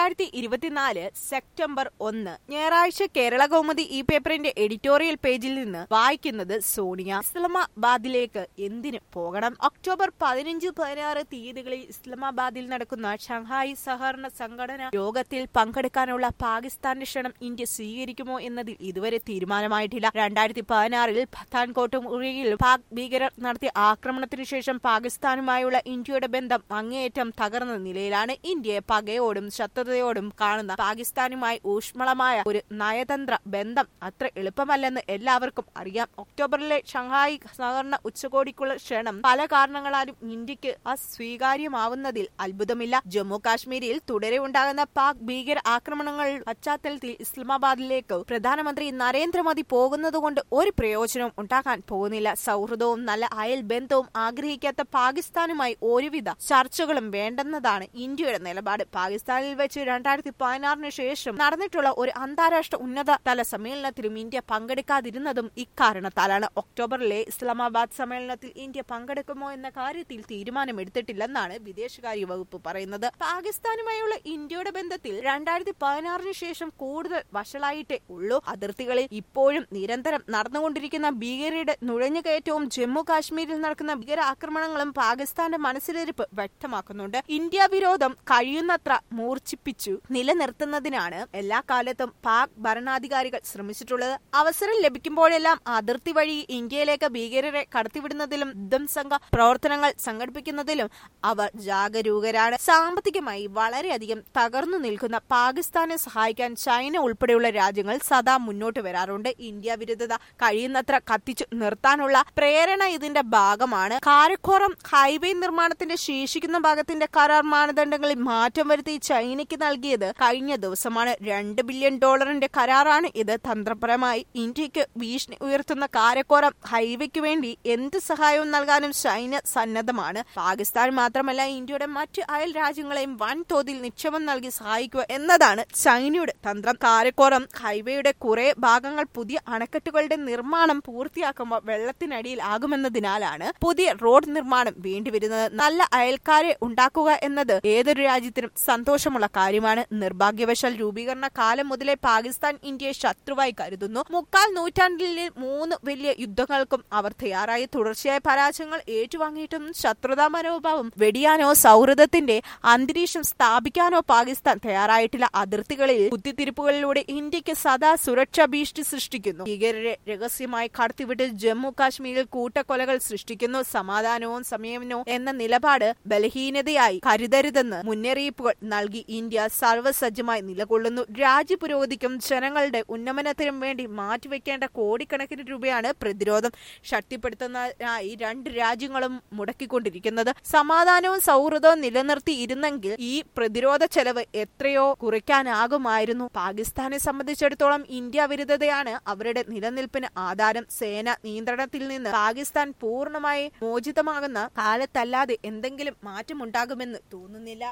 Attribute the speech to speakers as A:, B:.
A: രണ്ടായിരത്തി ഇരുപത്തിനാല് സെപ്റ്റംബർ ഒന്ന് ഞായറാഴ്ച കേരള കൗമുദി ഈ പേപ്പറിന്റെ എഡിറ്റോറിയൽ പേജിൽ നിന്ന് വായിക്കുന്നത് സോണിയ ഇസ്ലാമാബാദിലേക്ക് എന്തിന് പോകണം ഒക്ടോബർ പതിനഞ്ച് പതിനാറ് തീയതികളിൽ ഇസ്ലാമാബാദിൽ നടക്കുന്ന ഷാങ്ഹായി സഹകരണ സംഘടന യോഗത്തിൽ പങ്കെടുക്കാനുള്ള പാകിസ്ഥാന്റെ ക്ഷണം ഇന്ത്യ സ്വീകരിക്കുമോ എന്നതിൽ ഇതുവരെ തീരുമാനമായിട്ടില്ല രണ്ടായിരത്തി പതിനാറിൽ പത്താൻകോട്ട് മുറിയിൽ പാക് ഭീകരർ നടത്തിയ ആക്രമണത്തിനു ശേഷം പാകിസ്ഥാനുമായുള്ള ഇന്ത്യയുടെ ബന്ധം അങ്ങേയറ്റം തകർന്ന നിലയിലാണ് ഇന്ത്യയെ പകയോടും ശത്രുതയോടും കാണുന്ന പാകിസ്ഥാനുമായി ഊഷ്മളമായ ഒരു നയതന്ത്ര ബന്ധം അത്ര എളുപ്പമല്ലെന്ന് എല്ലാവർക്കും അറിയാം ഒക്ടോബറിലെ ഷങ്ഹായി സഹകരണ ഉച്ചകോടിക്കുള്ള ക്ഷണം പല കാരണങ്ങളാലും ഇന്ത്യക്ക് അസ്വീകാര്യമാവുന്നതിൽ അത്ഭുതമില്ല ജമ്മു കാശ്മീരിൽ തുടരെ ഉണ്ടാകുന്ന പാക് ഭീകര ആക്രമണങ്ങൾ പശ്ചാത്തലത്തിൽ ഇസ്ലാമാബാദിലേക്ക് പ്രധാനമന്ത്രി നരേന്ദ്രമോദി പോകുന്നതുകൊണ്ട് ഒരു പ്രയോജനവും ഉണ്ടാക്കാൻ പോകുന്നില്ല സൗഹൃദവും നല്ല അയൽ ബന്ധവും ആഗ്രഹിക്കാത്ത പാകിസ്ഥാനുമായി ഒരുവിധ ചർച്ചകളും വേണ്ടെന്നതാണ് ഇന്ത്യയുടെ നിലപാട് പാകിസ്ഥാനിൽ വെച്ച് രണ്ടായിരത്തി പതിനാറിന് ശേഷം നടന്നിട്ടുള്ള ഒരു അന്താരാഷ്ട്ര ഉന്നത തല സമ്മേളനത്തിലും ഇന്ത്യ പങ്കെടുക്കാതിരുന്നതും ഇക്കാരണത്താലാണ് ഒക്ടോബറിലെ ഇസ്ലാമാബാദ് സമ്മേളനത്തിൽ ഇന്ത്യ പങ്കെടുക്കുമോ എന്ന കാര്യത്തിൽ തീരുമാനമെടുത്തിട്ടില്ലെന്നാണ് വിദേശകാര്യ വകുപ്പ് പറയുന്നത് പാകിസ്ഥാനുമായുള്ള ഇന്ത്യയുടെ ബന്ധത്തിൽ രണ്ടായിരത്തി പതിനാറിന് ശേഷം കൂടുതൽ വഷളായിട്ടേ ഉള്ളൂ അതിർത്തികളിൽ ഇപ്പോഴും നിരന്തരം നടന്നുകൊണ്ടിരിക്കുന്ന ഭീകരയുടെ നുഴഞ്ഞുകയറ്റവും ജമ്മു കാശ്മീരിൽ നടക്കുന്ന ഭീകര ആക്രമണങ്ങളും പാകിസ്ഥാന്റെ മനസ്സിലിരിപ്പ് വ്യക്തമാക്കുന്നുണ്ട് ഇന്ത്യ വിരോധം കഴിയുന്നത്ര മൂർച്ഛിപ്പിച്ചു നിലനിർത്തുന്നതിനാണ് എല്ലാ കാലത്തും പാക് ഭരണാധികാരികൾ ശ്രമിച്ചിട്ടുള്ളത് അവസരം ലഭിക്കുമ്പോഴെല്ലാം അതിർത്തി വഴി ഇന്ത്യയിലേക്ക് ഭീകരരെ കടത്തിവിടുന്നതിലും യുദ്ധംസംഘ പ്രവർത്തനങ്ങൾ സംഘടിപ്പിക്കുന്നതിലും അവർ ജാഗരൂകരാണ് സാമ്പത്തികമായി വളരെയധികം തകർന്നു നിൽക്കുന്ന പാകിസ്ഥാനെ സഹായിക്കാൻ ചൈന ഉൾപ്പെടെയുള്ള രാജ്യങ്ങൾ സദാ മുന്നോട്ട് വരാറുണ്ട് ഇന്ത്യ വിരുദ്ധത കഴിയുന്നത്ര കത്തിച്ചു നിർത്താനുള്ള പ്രേരണ ഇതിന്റെ ഭാഗമാണ് കാരക്കോറം ഹൈവേ നിർമ്മാണത്തിന്റെ ശേഷിക്കുന്ന ഭാഗത്തിന്റെ കരാർ മാനദണ്ഡങ്ങളിൽ മാറ്റം വരുത്തി ചൈനയ്ക്ക് നൽകിയത് കഴിഞ്ഞ ദിവസമാണ് രണ്ട് ബില്യൺ ഡോളറിന്റെ കരാറാണ് ഇത് തന്ത്രപരമായി ഇന്ത്യക്ക് ഭീഷണി ഉയർത്തുന്ന കാരക്കോറം ഹൈവേക്ക് വേണ്ടി എന്ത് സഹായവും നൽകാനും ചൈന സന്നദ്ധമാണ് പാകിസ്ഥാൻ മാത്രമല്ല ഇന്ത്യയുടെ മറ്റ് അയൽ രാജ്യങ്ങളെയും വൻതോതിൽ നിക്ഷേപം നൽകി സഹായിക്കുക എന്നതാണ് ചൈനയുടെ തന്ത്രം കാരക്കോറം ഹൈവേയുടെ കുറെ ഭാഗങ്ങൾ പുതിയ അണക്കെട്ടുകളുടെ നിർമ്മാണം പൂർത്തിയാക്കുമ്പോൾ വെള്ളത്തിനടിയിൽ ആകുമെന്നതിനാലാണ് പുതിയ റോഡ് നിർമ്മാണം വേണ്ടിവരുന്നത് നല്ല അയൽക്കാരെ ഉണ്ടാക്കുക എന്നത് ഏതൊരു രാജ്യത്തിനും സന്തോഷമുള്ള കാര്യമാണ് നിർഭാഗ്യവശാൽ രൂപീകരണ കാലം മുതലേ പാകിസ്ഥാൻ ഇന്ത്യയെ ശത്രുവായി കരുതുന്നു മുക്കാൽ നൂറ്റാണ്ടിലെ മൂന്ന് വലിയ യുദ്ധങ്ങൾക്കും അവർ തയ്യാറായി തുടർച്ചയായ പരാജയങ്ങൾ ഏറ്റുവാങ്ങിയിട്ടും ശത്രുതാ മനോഭാവം വെടിയാനോ സൗഹൃദത്തിന്റെ അന്തരീക്ഷം സ്ഥാപിക്കാനോ പാകിസ്ഥാൻ തയ്യാറായിട്ടില്ല അതിർത്തികളിൽ കുത്തിത്തിരിപ്പുകളിലൂടെ ഇന്ത്യക്ക് സദാ സുരക്ഷാ ഭീഷണി സൃഷ്ടിക്കുന്നു ഭീകരരെ രഹസ്യമായി കടത്തിവിട്ട് ജമ്മു കാശ്മീരിൽ കൂട്ടക്കൊലകൾ സൃഷ്ടിക്കുന്നു സമാധാനവും സംയമനവും എന്ന നിലപാട് ബലഹീനതയായി കരുതരുതെന്ന് മുന്നറിയിപ്പുകൾ നൽകി ഇന്ത്യ സർവ്വസജ്ജമായി നിലകൊള്ളുന്നു രാജ്യപുരോഗതിക്കും ജനങ്ങളുടെ ഉന്നമനത്തിനും വേണ്ടി മാറ്റിവെക്കേണ്ട കോടിക്കണക്കിന് രൂപയാണ് പ്രതിരോധം ശക്തിപ്പെടുത്തുന്നതിനായി രണ്ട് രാജ്യങ്ങളും മുടക്കിക്കൊണ്ടിരിക്കുന്നത് സമാധാനവും സൗഹൃദവും നിലനിർത്തിയിരുന്നെങ്കിൽ ഈ പ്രതിരോധ ചെലവ് എത്രയോ കുറയ്ക്കാനാകുമായിരുന്നു പാകിസ്ഥാനെ സംബന്ധിച്ചിടത്തോളം ഇന്ത്യ വിരുദ്ധതയാണ് അവരുടെ നിലനിൽപ്പിന് ആധാരം സേന നിയന്ത്രണത്തിൽ നിന്ന് പാകിസ്ഥാൻ പൂർണ്ണമായി മോചിതമാകുന്ന കാലത്തല്ലാതെ എന്തെങ്കിലും മാറ്റമുണ്ടാകുമെന്ന് തോന്നുന്നില്ല